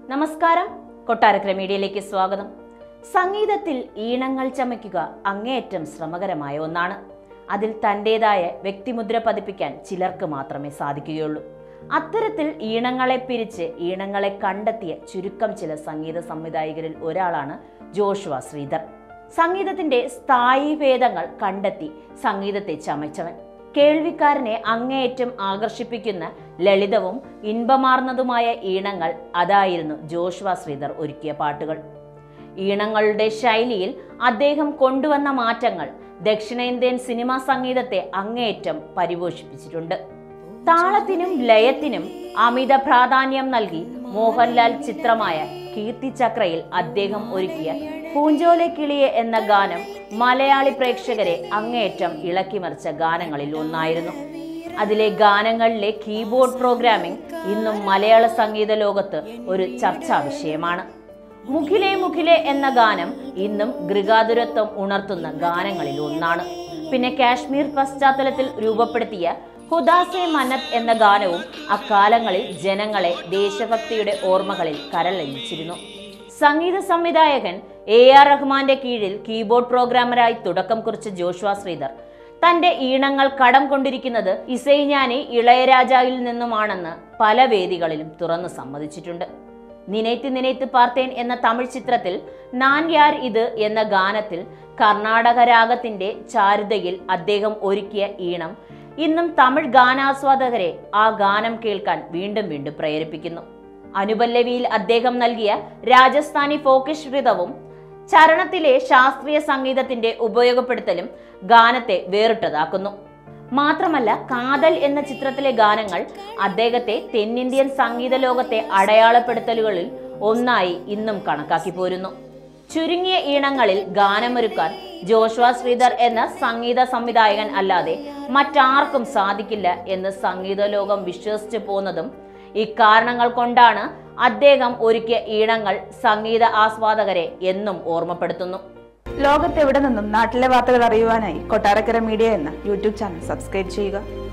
നമസ്കാരം കൊട്ടാരക്കര മീഡിയയിലേക്ക് സ്വാഗതം സംഗീതത്തിൽ ഈണങ്ങൾ ചമയ്ക്കുക അങ്ങേയറ്റം ശ്രമകരമായ ഒന്നാണ് അതിൽ തൻ്റെതായ വ്യക്തിമുദ്ര പതിപ്പിക്കാൻ ചിലർക്ക് മാത്രമേ സാധിക്കുകയുള്ളൂ അത്തരത്തിൽ ഈണങ്ങളെ പിരിച്ച് ഈണങ്ങളെ കണ്ടെത്തിയ ചുരുക്കം ചില സംഗീത സംവിധായകരിൽ ഒരാളാണ് ജോഷുവ ശ്രീധർ സംഗീതത്തിന്റെ സ്ഥായി ഭേദങ്ങൾ കണ്ടെത്തി സംഗീതത്തെ ചമച്ചവൻ കേൾവിക്കാരനെ അങ്ങേയറ്റം ആകർഷിപ്പിക്കുന്ന ലളിതവും ഇൻപമാർന്നതുമായ ഈണങ്ങൾ അതായിരുന്നു ജോഷുവ ശ്രീധർ ഒരുക്കിയ പാട്ടുകൾ ഈണങ്ങളുടെ ശൈലിയിൽ അദ്ദേഹം കൊണ്ടുവന്ന മാറ്റങ്ങൾ ദക്ഷിണേന്ത്യൻ സിനിമാ സംഗീതത്തെ അങ്ങേയറ്റം പരിപോഷിപ്പിച്ചിട്ടുണ്ട് താളത്തിനും ലയത്തിനും അമിത പ്രാധാന്യം നൽകി മോഹൻലാൽ ചിത്രമായ കീർത്തിചക്രയിൽ അദ്ദേഹം ഒരുക്കിയ പൂഞ്ചോലെ കിളിയെ എന്ന ഗാനം മലയാളി പ്രേക്ഷകരെ അങ്ങേയറ്റം ഇളക്കിമറിച്ച ഗാനങ്ങളിൽ ഒന്നായിരുന്നു അതിലെ ഗാനങ്ങളിലെ കീബോർഡ് പ്രോഗ്രാമിംഗ് ഇന്നും മലയാള സംഗീത ലോകത്ത് ഒരു ചർച്ചാ വിഷയമാണ് മുഖിലെ മുഖിലെ എന്ന ഗാനം ഇന്നും ഗൃഗാതുരത്വം ഉണർത്തുന്ന ഗാനങ്ങളിൽ ഒന്നാണ് പിന്നെ കാശ്മീർ പശ്ചാത്തലത്തിൽ രൂപപ്പെടുത്തിയ ഹുദാസെ മനത് എന്ന ഗാനവും അക്കാലങ്ങളിൽ ജനങ്ങളെ ദേശഭക്തിയുടെ ഓർമ്മകളിൽ കരളലിച്ചിരുന്നു സംഗീത സംവിധായകൻ എ ആർ റഹ്മാന്റെ കീഴിൽ കീബോർഡ് പ്രോഗ്രാമറായി തുടക്കം കുറിച്ച ജോഷുവ ശ്രീധർ തന്റെ ഈണങ്ങൾ കടം കൊണ്ടിരിക്കുന്നത് ഇസൈഞ്ഞാനി ഇളയരാജായിൽ നിന്നുമാണെന്ന് പല വേദികളിലും തുറന്നു സമ്മതിച്ചിട്ടുണ്ട് നിനൈത്ത് നിനൈത്ത് പാർത്തേൻ എന്ന തമിഴ് ചിത്രത്തിൽ നാൻ യാർ ഇത് എന്ന ഗാനത്തിൽ കർണാടക രാഗത്തിന്റെ ചാരുതയിൽ അദ്ദേഹം ഒരുക്കിയ ഈണം ഇന്നും തമിഴ് ഗാനാസ്വാദകരെ ആ ഗാനം കേൾക്കാൻ വീണ്ടും വീണ്ടും പ്രേരിപ്പിക്കുന്നു അനുപല്ലവിയിൽ അദ്ദേഹം നൽകിയ രാജസ്ഥാനി ഫോക്കിശ്രിതവും ചരണത്തിലെ ശാസ്ത്രീയ സംഗീതത്തിന്റെ ഉപയോഗപ്പെടുത്തലും ഗാനത്തെ വേറിട്ടതാക്കുന്നു മാത്രമല്ല കാതൽ എന്ന ചിത്രത്തിലെ ഗാനങ്ങൾ അദ്ദേഹത്തെ തെന്നിന്ത്യൻ സംഗീത ലോകത്തെ അടയാളപ്പെടുത്തലുകളിൽ ഒന്നായി ഇന്നും കണക്കാക്കി പോരുന്നു ചുരുങ്ങിയ ഈണങ്ങളിൽ ഗാനമൊരുക്കാൻ ജോഷ്വ ശ്രീധർ എന്ന സംഗീത സംവിധായകൻ അല്ലാതെ മറ്റാർക്കും സാധിക്കില്ല എന്ന് സംഗീത ലോകം വിശ്വസിച്ചു പോന്നതും ഇക്കാരണങ്ങൾ കൊണ്ടാണ് അദ്ദേഹം ഒരുക്കിയ ഈണങ്ങൾ സംഗീത ആസ്വാദകരെ എന്നും ഓർമ്മപ്പെടുത്തുന്നു ലോകത്തെവിടെ നിന്നും നാട്ടിലെ വാർത്തകൾ അറിയുവാനായി കൊട്ടാരക്കര മീഡിയ എന്ന യൂട്യൂബ് ചാനൽ സബ്സ്ക്രൈബ് ചെയ്യുക